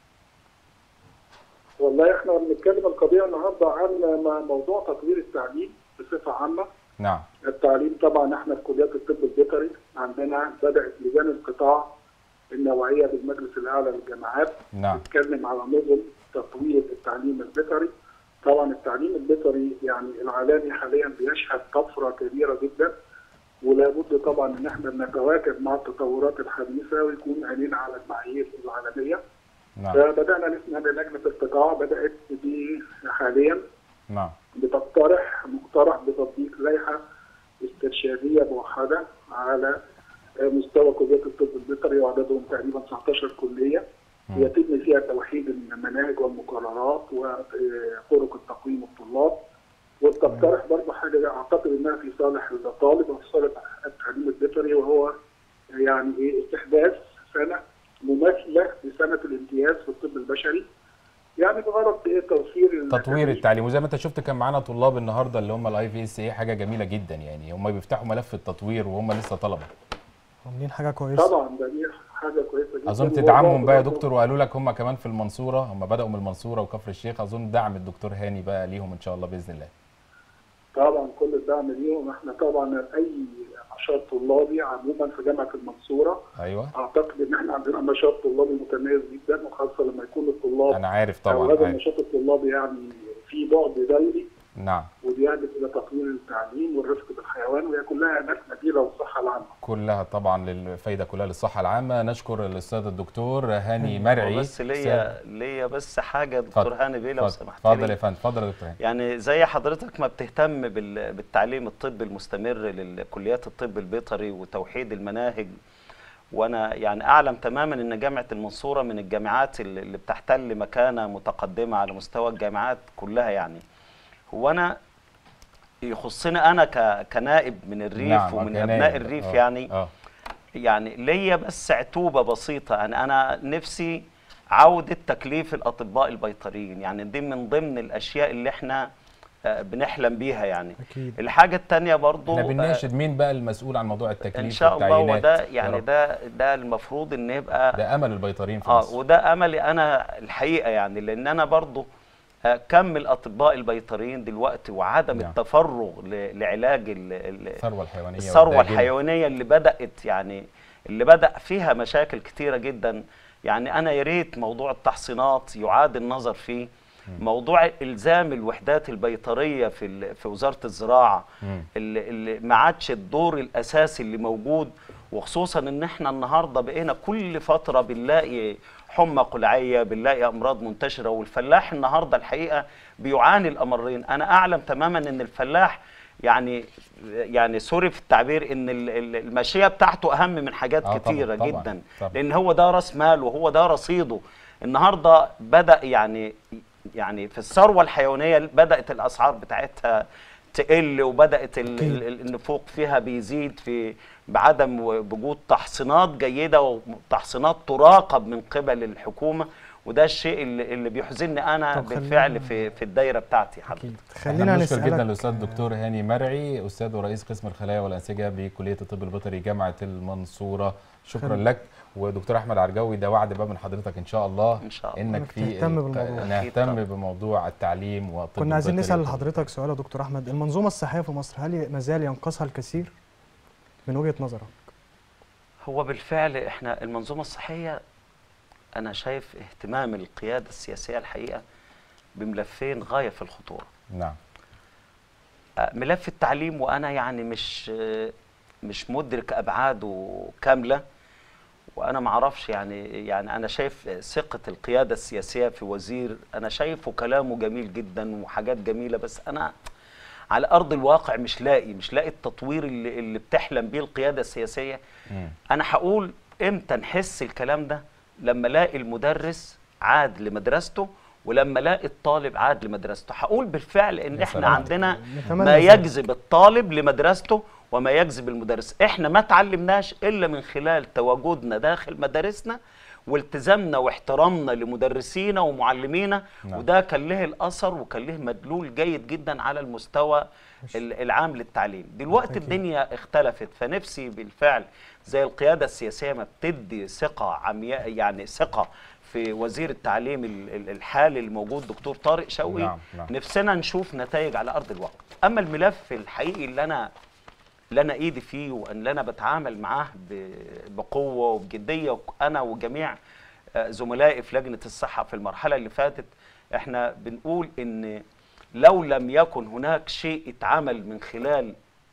والله احنا بنتكلم القضيه النهارده عن م- موضوع تطوير التعليم بصفه عامه نعم التعليم طبعا احنا في كليات الطب البيطري عندنا بدات لجان القطاع النوعيه بالمجلس الاعلى للجامعات نعم بتتكلم على نظم تطوير التعليم البيطري طبعا التعليم البيطري يعني العالمي حاليا بيشهد طفره كبيره جدا ولا بد طبعا ان احنا نتواكب مع التطورات الحديثه ويكون عينينا على المعايير العالميه نعم فبدانا نسمع لجنه القطاع بدات دي حاليا نعم بتقترح مقترح بتطبيق لائحه استرشاديه موحده على مستوى كليات الطب البيطري وعددهم تقريبا 19 كليه مم. يتم فيها توحيد المناهج والمقررات وطرق التقويم الطلاب وبتقترح برضه حاجه اعتقد انها في صالح الطالب وفي صالح التعليم البيطري وهو يعني ايه استحداث سنه مماثله لسنه الامتياز في الطب البشري يعني بغرض ايه توفير تطوير التعليم وزي ما انت شفت كان معانا طلاب النهارده اللي هم الاي في اس اي حاجه جميله جدا يعني هم بيفتحوا ملف التطوير وهم لسه طلبه عاملين حاجه كويسه طبعا ده دي حاجه كويسه جدا اظن وهو تدعمهم بقى يا برضه- دكتور وقالوا لك هم كمان في المنصوره هم بداوا من المنصوره وكفر الشيخ اظن دعم الدكتور هاني بقى ليهم ان شاء الله باذن الله طبعا كل الدعم ليهم احنا طبعا اي نشاط طلابي عموما في جامعه المنصوره ايوه اعتقد ان احنا عندنا نشاط طلابي متميز جدا وخاصه لما يكون الطلاب انا عارف او طبعا هذا عارف. النشاط الطلابي يعني في بعد دولي نعم وبيهدف الى تطوير التعليم والرفق بالحيوان وهي كلها اهداف نبيله والصحه العامه. كلها طبعا للفايده كلها للصحه العامه نشكر الاستاذ الدكتور هاني مرعي بس ليا ليا بس حاجه يا دكتور اتفضل. هاني بيه لو اتفضل. سمحت اتفضل لي. يا فندم اتفضل يا دكتور هاني يعني زي حضرتك ما بتهتم بال- بالتعليم الطبي المستمر للكليات الطب البيطري وتوحيد المناهج وانا يعني اعلم تماما ان جامعه المنصوره من الجامعات اللي اللي بتحتل مكانه متقدمه على مستوى الجامعات كلها يعني هو انا يخصني انا ك- كنائب من الريف نعم، ومن كنائب. ابناء الريف آه، يعني اه يعني ليا بس عتوبة بسيطة يعني أنا نفسي عودة تكليف الأطباء البيطريين يعني دي من ضمن الأشياء اللي احنا آه، بنحلم بيها يعني اكيد الحاجة التانية برضو احنا آه، بنناشد مين بقى المسؤول عن موضوع التكليف إن شاء الله والتعيينات وده يا يعني رب. ده ده المفروض إن يبقى ده امل البيطريين في اه مصر وده املي انا الحقيقه يعني لان انا برضو آه، كم الاطباء البيطريين دلوقتي وعدم نعم. التفرغ ل- لعلاج ال- ال- الثروه الحيوانيه الثروه والداجنة. الحيوانيه اللي بدات يعني اللي بدا فيها مشاكل كتيره جدا يعني انا يا ريت موضوع التحصينات يعاد النظر فيه موضوع الزام الوحدات البيطريه في ال- في وزاره الزراعه مم. اللي, اللي ما عادش الدور الاساسي اللي موجود وخصوصا ان احنا النهارده بقينا كل فتره بنلاقي حمى قلعيه بنلاقي امراض منتشره والفلاح النهارده الحقيقه بيعاني الامرين انا اعلم تماما ان الفلاح يعني يعني سوري في التعبير ان ال- ال- الماشيه بتاعته اهم من حاجات آه طبعاً، كتيره طبعاً، جدا طبعاً. لان هو ده راس ماله وهو ده رصيده النهارده بدا يعني يعني في الثروه الحيوانيه بدات الاسعار بتاعتها تقل وبدات ال- أكيد. ال- ال- النفوق فيها بيزيد في بعدم وجود تحصينات جيده وتحصينات تراقب من قبل الحكومه وده الشيء اللي, اللي بيحزنني انا طب خلينا- بالفعل في في الدايره بتاعتي حضرتك اكيد احنا خلينا بنشكر جدا نسالك الاستاذ الدكتور هاني مرعي استاذ ورئيس قسم الخلايا والانسجه بكليه الطب البيطري جامعه المنصوره شكرا خل- لك ودكتور احمد عرجاوي ده وعد بقى من حضرتك ان شاء الله ان شاء الله انك إنك في تهتم بالموضوع. نهتم أكيد بموضوع التعليم والطب كنا عايزين البيطري نسال لحضرتك سؤال يا دكتور احمد المنظومه الصحيه في مصر هل ما زال ينقصها الكثير من وجهه نظرك هو بالفعل احنا المنظومه الصحيه انا شايف اهتمام القياده السياسيه الحقيقه بملفين غايه في الخطوره نعم آه، ملف التعليم وانا يعني مش آه، مش مدرك ابعاده كامله وانا ما اعرفش يعني يعني انا شايف ثقه القياده السياسيه في وزير انا شايفه كلامه جميل جدا وحاجات جميله بس انا على ارض الواقع مش لاقي مش لاقي التطوير اللي, اللي بتحلم بيه القياده السياسيه مم. انا هقول امتى نحس الكلام ده لما الاقي المدرس عاد لمدرسته ولما الاقي الطالب عاد لمدرسته هقول بالفعل ان يا احنا سلام. عندنا نتمنى ما ذلك. يجذب الطالب لمدرسته وما يجذب المدرس احنا ما تعلمناش الا من خلال تواجدنا داخل مدارسنا والتزامنا واحترامنا لمدرسينا ومعلمينا نعم. وده كان له الاثر وكان له مدلول جيد جدا على المستوى ال- العام للتعليم دلوقتي أكيد. الدنيا اختلفت فنفسي بالفعل زي القياده السياسيه ما بتدي ثقه عمياء يعني ثقه في وزير التعليم ال- ال- الحالي الموجود دكتور طارق شوقي نعم، نعم. نفسنا نشوف نتائج على ارض الواقع اما الملف الحقيقي اللي انا اللي انا ايدي فيه واللي انا بتعامل معاه ب- بقوه وبجديه انا وجميع آه، زملائي في لجنه الصحه في المرحله اللي فاتت احنا بنقول ان لو لم يكن هناك شيء اتعمل من خلال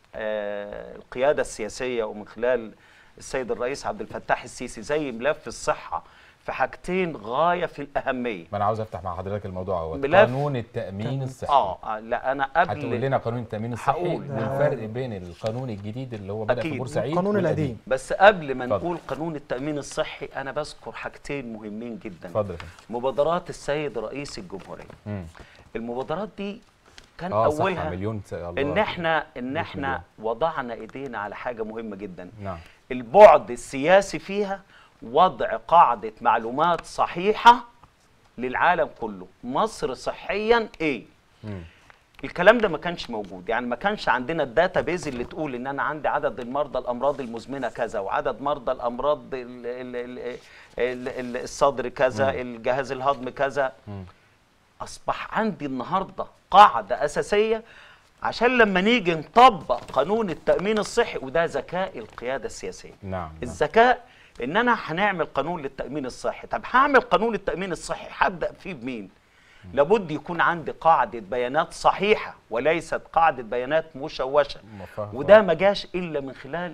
آه، القياده السياسيه ومن خلال السيد الرئيس عبد الفتاح السيسي زي ملف الصحه في حاجتين غايه في الاهميه ما انا عاوز افتح مع حضرتك الموضوع هو ملف- قانون التأمين الصحي اه آه، لا انا قبل هتقول لنا قانون التأمين الصحي هقول. والفرق بين القانون الجديد اللي هو بدأ في أكيد. بورسعيد القانون والقديم. القديم. بس قبل ما اتفضل. نقول قانون التأمين الصحي أنا بذكر حاجتين مهمين جدا اتفضل يا فندم. مبادرات السيد رئيس الجمهورية مم. المبادرات دي كان اه صح أولها مليون س- الله إن إحنا إن مليون. إحنا وضعنا إيدينا على حاجة مهمة جدا نعم البعد السياسي فيها وضع قاعدة معلومات صحيحة للعالم كله مصر صحيا إيه مم. الكلام ده ما كانش موجود يعني ما كانش عندنا الداتا بيز اللي تقول ان انا عندي عدد المرضى الامراض المزمنه كذا وعدد مرضى الامراض ال ال ال ال ال الصدر كذا الجهاز الهضمي كذا مم. اصبح عندي النهارده قاعده اساسيه عشان لما نيجي نطبق قانون التامين الصحي وده ذكاء القياده السياسيه نعم نعم. الذكاء ان انا هنعمل قانون للتامين الصحي طب هعمل قانون التامين الصحي هبدا فيه بمين لابد يكون عندي قاعده بيانات صحيحه وليست قاعده بيانات مشوشه مفهوم. وده ما جاش الا من خلال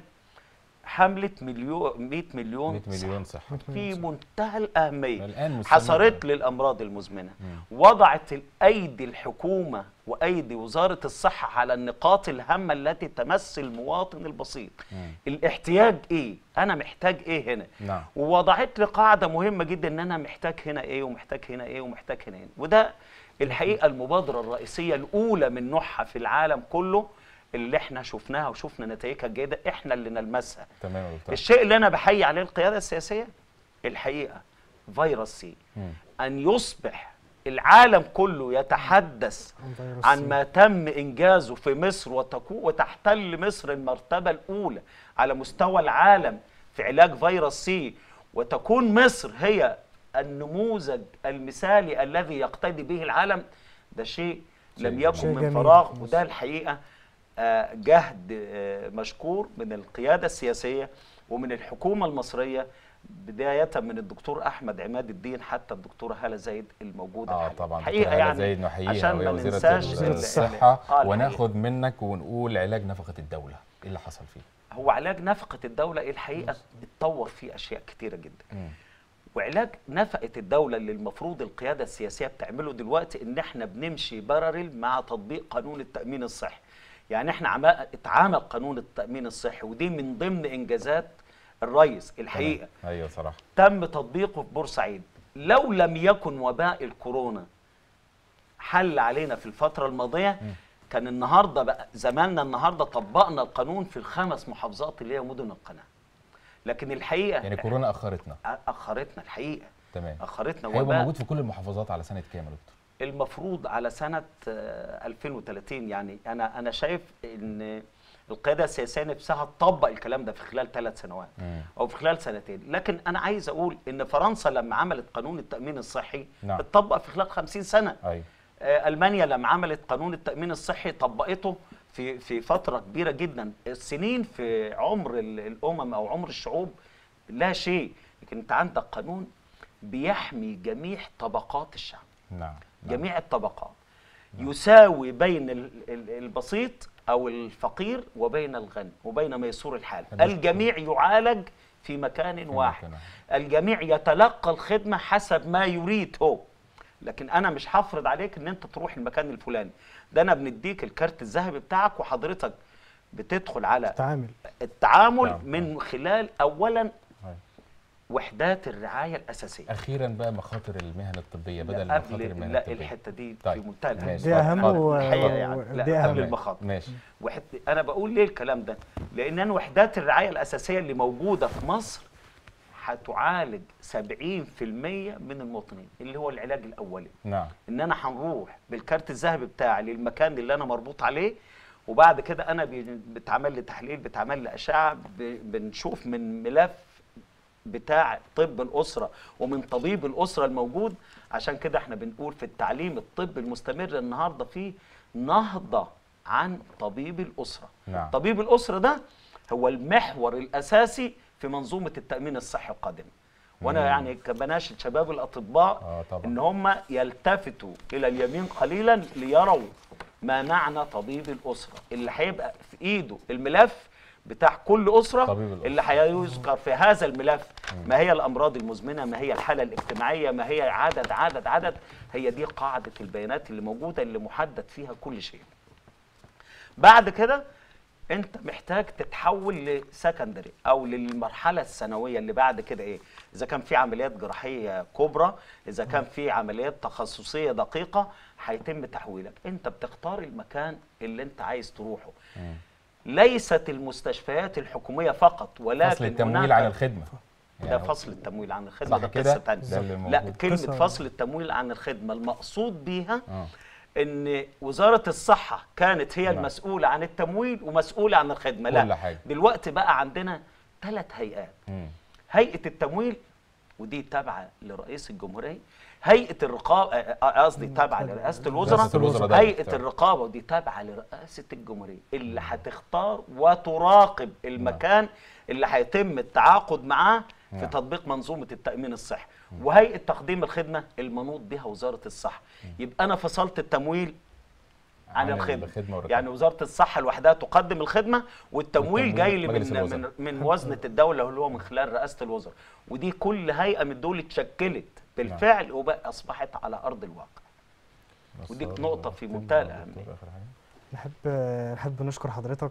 حمله مليون 100 مليون 100 مليون صح في منتهى الأهمية الآن مستمر. حصرت للأمراض المزمنة وضعت الأيدي الحكومة وأيدي وزارة الصحة على النقاط الهامة التي تمس المواطن البسيط الاحتياج إيه؟ أنا محتاج إيه هنا؟ نعم. ووضعت لي قاعدة مهمة جدا إن أنا محتاج هنا إيه ومحتاج هنا إيه ومحتاج هنا إيه وده الحقيقة المبادرة الرئيسية الأولى من نوعها في العالم كله اللي احنا شفناها وشفنا نتائجها الجيدة احنا اللي نلمسها تمام يا دكتور. الشيء اللي انا بحيي عليه القياده السياسيه الحقيقه فيروس سي مم. ان يصبح العالم كله يتحدث عن فيروس عن سي. ما تم انجازه في مصر وتكون وتحتل مصر المرتبه الاولى على مستوى العالم في علاج فيروس سي وتكون مصر هي النموذج المثالي الذي يقتدي به العالم ده شيء لم شيء يكن جميل. من شيء فراغ جميل. وده الحقيقه آه، جهد آه، مشكور من القياده السياسيه ومن الحكومه المصريه بدايه من الدكتور احمد عماد الدين حتى الدكتوره هاله زايد الموجوده اه حالياً. طبعا حقيقه دكتورة هالة يعني زايد نحييها عشان وهي ما وزيرة ننساش ال- ال- ال- الصحة آه، الحقيقة. وناخد منك ونقول علاج نفقة الدولة ايه اللي حصل فيه؟ هو علاج نفقه الدوله الحقيقه اتطور فيه اشياء كتيره جدا مم. وعلاج نفقه الدوله اللي المفروض القياده السياسيه بتعمله دلوقتي ان احنا بنمشي بارل مع تطبيق قانون التامين الصحي يعني احنا عما اتعمل قانون التامين الصحي ودي من ضمن انجازات الرئيس الحقيقه تمام. ايوه صراحة تم تطبيقه في بورسعيد لو لم يكن وباء الكورونا حل علينا في الفترة الماضية كان النهاردة بقى زماننا النهاردة طبقنا القانون في الخمس محافظات اللي هي مدن القناة لكن الحقيقة يعني كورونا اخرتنا أخرتنا الحقيقة تمام أخرتنا هيبقى وباء موجود في كل المحافظات على سنة كام يا دكتور؟ المفروض على سنة آه، 2030 يعني أنا أنا شايف إن القيادة السياسية نفسها تطبق الكلام ده في خلال ثلاث سنوات مم. أو في خلال سنتين لكن أنا عايز أقول إن فرنسا لما عملت قانون التأمين الصحي نعم. اتطبق في خلال 50 سنة ايوه آه، ألمانيا لما عملت قانون التأمين الصحي طبقته في في فترة كبيرة جدا السنين في عمر ال- الأمم أو عمر الشعوب لا شيء لكن أنت عندك قانون بيحمي جميع طبقات الشعب نعم نعم. جميع الطبقات يساوي بين ال- ال- البسيط او الفقير وبين الغني وبين ميسور الحال الناس الجميع يعالج في مكان واحد مكان الجميع يتلقى الخدمه حسب ما يريد هو لكن انا مش هفرض عليك ان انت تروح المكان الفلاني ده انا بنديك الكارت الذهبي بتاعك وحضرتك بتدخل على تعامل التعامل نعم، من خلال اولا أيوة. وحدات الرعايه الاساسيه اخيرا بقى مخاطر المهن الطبيه بدل لا مخاطر قبل المهن لا الطبيه الحته دي في طيب، منتهى ماشي. الأهمية. دي اهم اتفضل. و... الحقيقة يعني. لا، دي قبل اهم المخاطر ماشي وحت... انا بقول ليه الكلام ده لان انا وحدات الرعايه الاساسيه اللي موجوده في مصر هتعالج 70% من المواطنين اللي هو العلاج الاولي نعم ان انا هنروح بالكارت الذهبي بتاعي للمكان اللي انا مربوط عليه وبعد كده انا بي- بتعمل لي تحليل بتعمل لي اشعه ب- بنشوف من ملف بتاع طب الاسره ومن طبيب الاسره الموجود عشان كده احنا بنقول في التعليم الطب المستمر النهارده فيه نهضه عن طبيب الاسره نعم. طبيب الاسره ده هو المحور الاساسي في منظومه التامين الصحي القادمه وانا مم. يعني كبناشد شباب الاطباء اه طبعا ان هم يلتفتوا الى اليمين قليلا ليروا ما معنى طبيب الاسره اللي هيبقى في ايده الملف بتاع كل اسره طبيب الأسرة. اللي هيذكر في هذا الملف ما هي الامراض المزمنه ما هي الحاله الاجتماعيه ما هي عدد عدد عدد هي دي قاعده البيانات اللي موجوده اللي محدد فيها كل شيء بعد كده انت محتاج تتحول لسكندري او للمرحله الثانويه اللي بعد كده ايه اذا كان في عمليات جراحيه كبرى اذا كان في عمليات تخصصيه دقيقه هيتم تحويلك انت بتختار المكان اللي انت عايز تروحه مم. ليست المستشفيات الحكوميه فقط ولكن فصل التمويل هناك- عن الخدمه ده يعني فصل التمويل عن الخدمه صح ده كده؟ قصه ثانيه ده اللي لا موجود. كلمه قصة- فصل التمويل عن الخدمه المقصود بيها اه ان وزاره الصحه كانت هي نعم. المسؤوله عن التمويل ومسؤوله عن الخدمه كل لا حاجة. دلوقتي بقى عندنا ثلاث هيئات مم. هيئه التمويل ودي تابعه لرئيس الجمهوريه هيئه الرقابه آه، قصدي تابعه لرئاسه الوزراء رئاسة الوزراء ده هيئه بتاع- الرقابه ودي تابعه لرئاسه الجمهوريه اللي هتختار وتراقب المكان اللي هيتم التعاقد معاه في نعم. تطبيق منظومه التامين الصحي وهيئه تقديم الخدمه المنوط بها وزاره الصحه يبقى انا فصلت التمويل عن الخدمه الخدمه والرقابة. يعني وزاره الصحه لوحدها تقدم الخدمه والتمويل والتمويل جاي لي مجلس من الوزراء. من من موازنه الدوله اللي هو من خلال رئاسه الوزراء ودي كل هيئه من دول اتشكلت بالفعل وبقى اصبحت على ارض الواقع ودي بس نقطة في كلمة منتهى دكتور الأهمية. آخر حاجة. نحب نحب نشكر حضرتك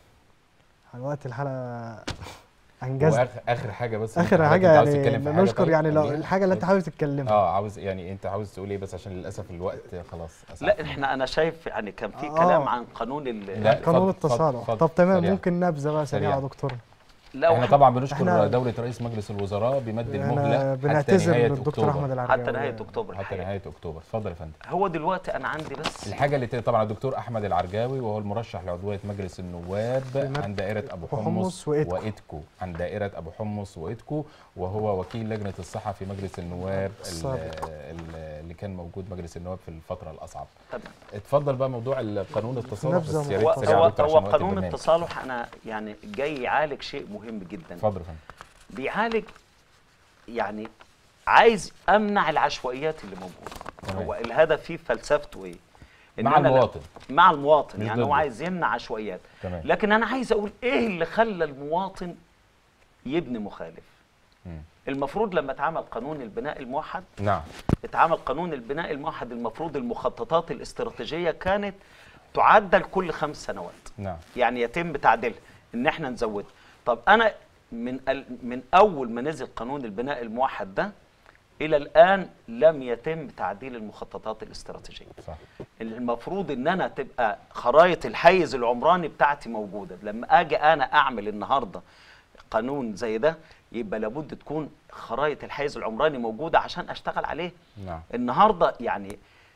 على وقت الحلقه انجزت واخر اخر حاجه بس اخر حضرتك حاجه أنت عاوز يعني تتكلم في حاجة نشكر طيب؟ يعني لو قبليها؟ الحاجه اللي انت حابب تتكلمها اه عاوز يعني انت عاوز تقول ايه بس عشان للاسف الوقت خلاص أسعف. لا احنا انا شايف يعني كان في آه. كلام عن قانون ال لا، قانون اتفضل، التصالح اتفضل، طب تمام سريع. ممكن نبذه بقى سريعه يا سريع. دكتور لو احنا طبعا بنشكر إحنا- دوله رئيس مجلس الوزراء بمد المهله احنا حتى بنعتذر نهايه للدكتور اكتوبر احمد العرجاوي حتى نهايه اكتوبر حتى الحقيقة. نهايه اكتوبر اتفضل يا فندم هو دلوقتي انا عندي بس الحاجه اللي ت- طبعا الدكتور احمد العرجاوي وهو المرشح لعضوية مجلس النواب بمد- عن دائره ابو أبو حمص حمص وإيدكو. وإيدكو عن دائره ابو حمص وإيدكو وهو وكيل لجنه الصحه في مجلس النواب ال- السابق. ال- اللي كان موجود مجلس النواب في الفتره الاصعب تمام. اتفضل بقى موضوع القانون التصالح نبذة بس يا هو ريت سريع يا هو, دكتور هو عشان وقت قانون البرنامج. التصالح انا يعني جاي يعالج شيء مهم جدا اتفضل يا فندم بيعالج يعني عايز امنع العشوائيات اللي موجوده تمام. هو الهدف فيه فلسفته ايه إن مع أنا لا- المواطن مع المواطن مش يعني هو ضده. عايز يمنع عشوائيات تمام لكن انا عايز اقول ايه اللي خلى المواطن يبني مخالف مم. المفروض لما اتعمل قانون البناء الموحد نعم اتعمل قانون البناء الموحد المفروض المخططات الاستراتيجيه كانت تعدل كل خمس سنوات نعم يعني يتم تعديلها ان احنا نزودها طب انا من ال- من اول ما نزل قانون البناء الموحد ده الى الان لم يتم تعديل المخططات الاستراتيجيه صح المفروض ان انا تبقى خرائط الحيز العمراني بتاعتي موجوده لما اجي انا اعمل النهارده قانون زي ده يبقى لابد تكون خرائط الحيز العمراني موجوده عشان اشتغل عليه نعم النهارده يعني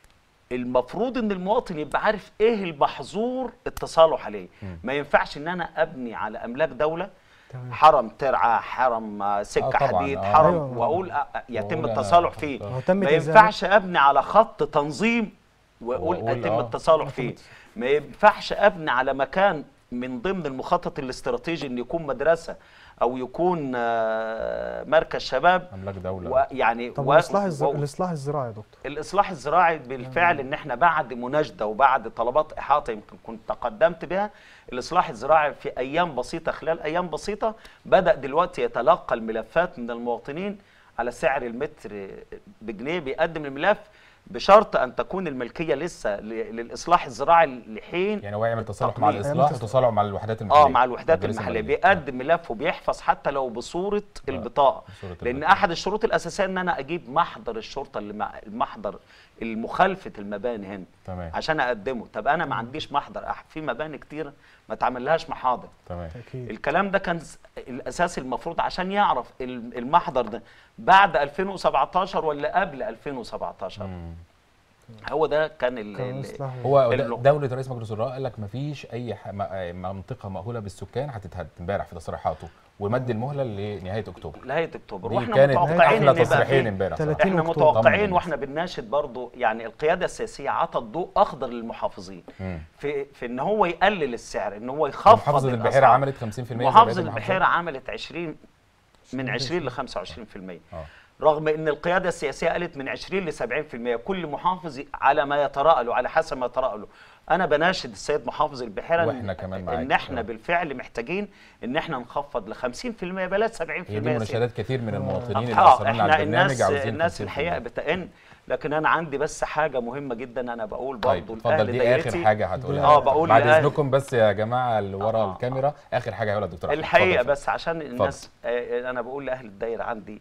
المفروض ان المواطن يبقى عارف ايه المحظور التصالح عليه مم. ما ينفعش ان انا ابني على املاك دوله تمام. حرم ترعى حرم آه، سكه آه طبعاً، حديد آه. حرم أيوة. واقول آه، آه، يتم وأقول أنا التصالح هحط- فيه هو تم ما تزامن- ينفعش ابني على خط تنظيم واقول وأقول يتم آه. التصالح فيه ما ينفعش ابني على مكان من ضمن المخطط الاستراتيجي ان يكون مدرسه او يكون آه، مركز شباب املاك دوله ويعني طب و- الاصلاح الز- و- الاصلاح الزراعي يا دكتور الاصلاح الزراعي بالفعل ان احنا بعد مناشده وبعد طلبات احاطه يمكن كنت تقدمت بها الاصلاح الزراعي في ايام بسيطه خلال ايام بسيطه بدا دلوقتي يتلقى الملفات من المواطنين على سعر المتر بجنيه بيقدم الملف بشرط ان تكون الملكيه لسه ل- للاصلاح الزراعي لحين يعني هو يعمل تصالح مع تقليد. الاصلاح وتصالح مع الوحدات المحليه اه مع الوحدات المدارس المحليه المالية. بيقدم ملف وبيحفظ حتى لو بصوره البطاقه بصورة لان البطاقة. احد الشروط الاساسيه ان انا اجيب محضر الشرطه اللي مع المحضر المخالفه المباني هنا تمام عشان اقدمه طب انا ما عنديش محضر أح- في مباني كتير ما تعملهاش محاضر تمام اكيد الكلام ده كان س- الاساس المفروض عشان يعرف ال- المحضر ده بعد 2017 ولا قبل 2017 مم. هو ده كان ال- كان ال- إصلاح هو ال- د- دولة رئيس مجلس الوزراء قال لك مفيش أي ح- م- منطقة مأهولة بالسكان هتتهد امبارح في تصريحاته ومد المهلة لنهاية أكتوبر نهايه اكتوبر دي واحنا كانت متوقعين أحلى ان يبقى تصريحين في امبارح صراحة. 30 احنا أكتوبر. متوقعين طمن واحنا بنناشد برضو يعني القياده السياسيه عطت ضوء اخضر للمحافظين مم. في في ان هو يقلل السعر ان هو يخفض محافظة البحيرة الأسعار. عملت 50% زي بقية محافظه المحافظات. البحيره عملت 20 من 20 ل 25% اه رغم ان القياده السياسيه قالت من 20 ل 70% كل محافظ على ما يتراءى له على حسب ما يتراءى له انا بناشد السيد محافظ البحيره إن- وإحنا كمان معاك. ان احنا آه. بالفعل محتاجين ان احنا نخفض ل 50% بلاش 70% هي دي يا سيدي. مناشدات كثير من المواطنين اللي اه أصرين على احنا البرنامج الناس عاوزين الناس 50%. الحقيقه بتئن لكن انا عندي بس حاجه مهمه جدا انا بقول طيب برضو اتفضل لاهل دي دايرتي اخر حاجه هتقولها اه بقول بعد لأهل- اذنكم بس يا جماعه اللي ورا آه. الكاميرا اخر حاجه هيقولها الدكتور أحمد. الحقيقه اتفضل. بس عشان الناس آه انا بقول لاهل الدايره عندي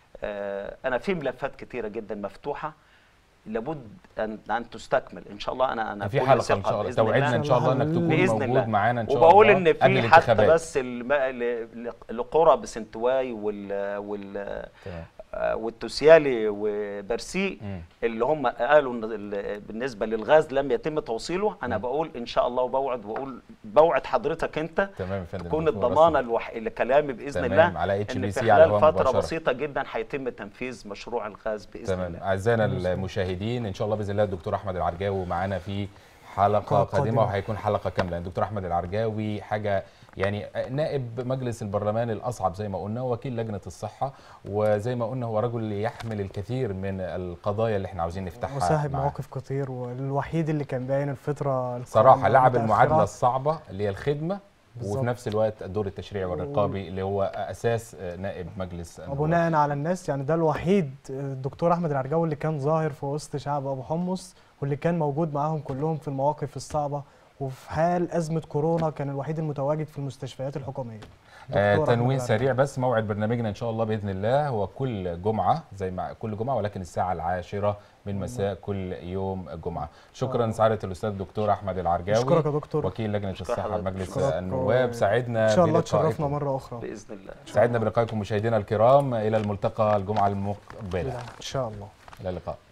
آه انا في ملفات كتيره جدا مفتوحه لابد ان ان تستكمل ان شاء الله انا انا في بكل حلقه ان ثقة شاء الله بإذن توعدنا ان شاء الله انك تكون بإذن موجود الله. معانا ان شاء وبقول الله ان قبل في حتى الانتخابات. بس الم... ل- ل- لقرى بسنتواي وال وال تمام. آه، والتوسيالي وبرسي مم. اللي هم قالوا ان ال- بالنسبه للغاز لم يتم توصيله انا بقول ان شاء الله وبوعد واقول بوعد حضرتك انت تمام يا فندم تكون دكتور الضمانه رسمي. الوح... لكلامي باذن تمام، الله على ان HBC في على خلال الهواء فتره مباشرة. بسيطه جدا هيتم تنفيذ مشروع الغاز باذن تمام الله اعزائنا المشاهدين ان شاء الله باذن الله الدكتور احمد العرجاوي معانا في حلقه حلقة قادمه قادمة. وهيكون حلقه كامله الدكتور احمد العرجاوي حاجه يعني نائب مجلس البرلمان الاصعب زي ما قلنا وكيل لجنه الصحه وزي ما قلنا هو رجل يحمل الكثير من القضايا اللي احنا عاوزين نفتحها وصاحب معاه. مواقف كتير والوحيد اللي كان باين الفترة صراحه القادمة لعب المتأخرة. المعادله الصعبه اللي هي الخدمه بالظبط. وفي نفس الوقت الدور التشريعي والرقابي اللي هو اساس نائب مجلس النواب. وبناء على الناس يعني ده الوحيد الدكتور احمد العرجاوي اللي كان ظاهر في وسط شعب ابو حمص واللي كان موجود معاهم كلهم في المواقف الصعبه وفي حال ازمه كورونا كان الوحيد المتواجد في المستشفيات الحكوميه آه دكتور أحمد تنويه العرجاوي. سريع بس موعد برنامجنا ان شاء الله باذن الله هو كل جمعه زي ما كل جمعه ولكن الساعه العاشره من مساء كل يوم جمعه شكرا سعاده الاستاذ الدكتور احمد العرجاوي اشكرك يا دكتور وكيل لجنه أشكر الصحه حضرتك. بمجلس أشكرك. النواب سعدنا ان شاء الله بلقائكم. تشرفنا مره اخرى باذن الله سعدنا بلقائكم مشاهدينا الكرام الى الملتقى الجمعه المقبله ان شاء الله الى اللقاء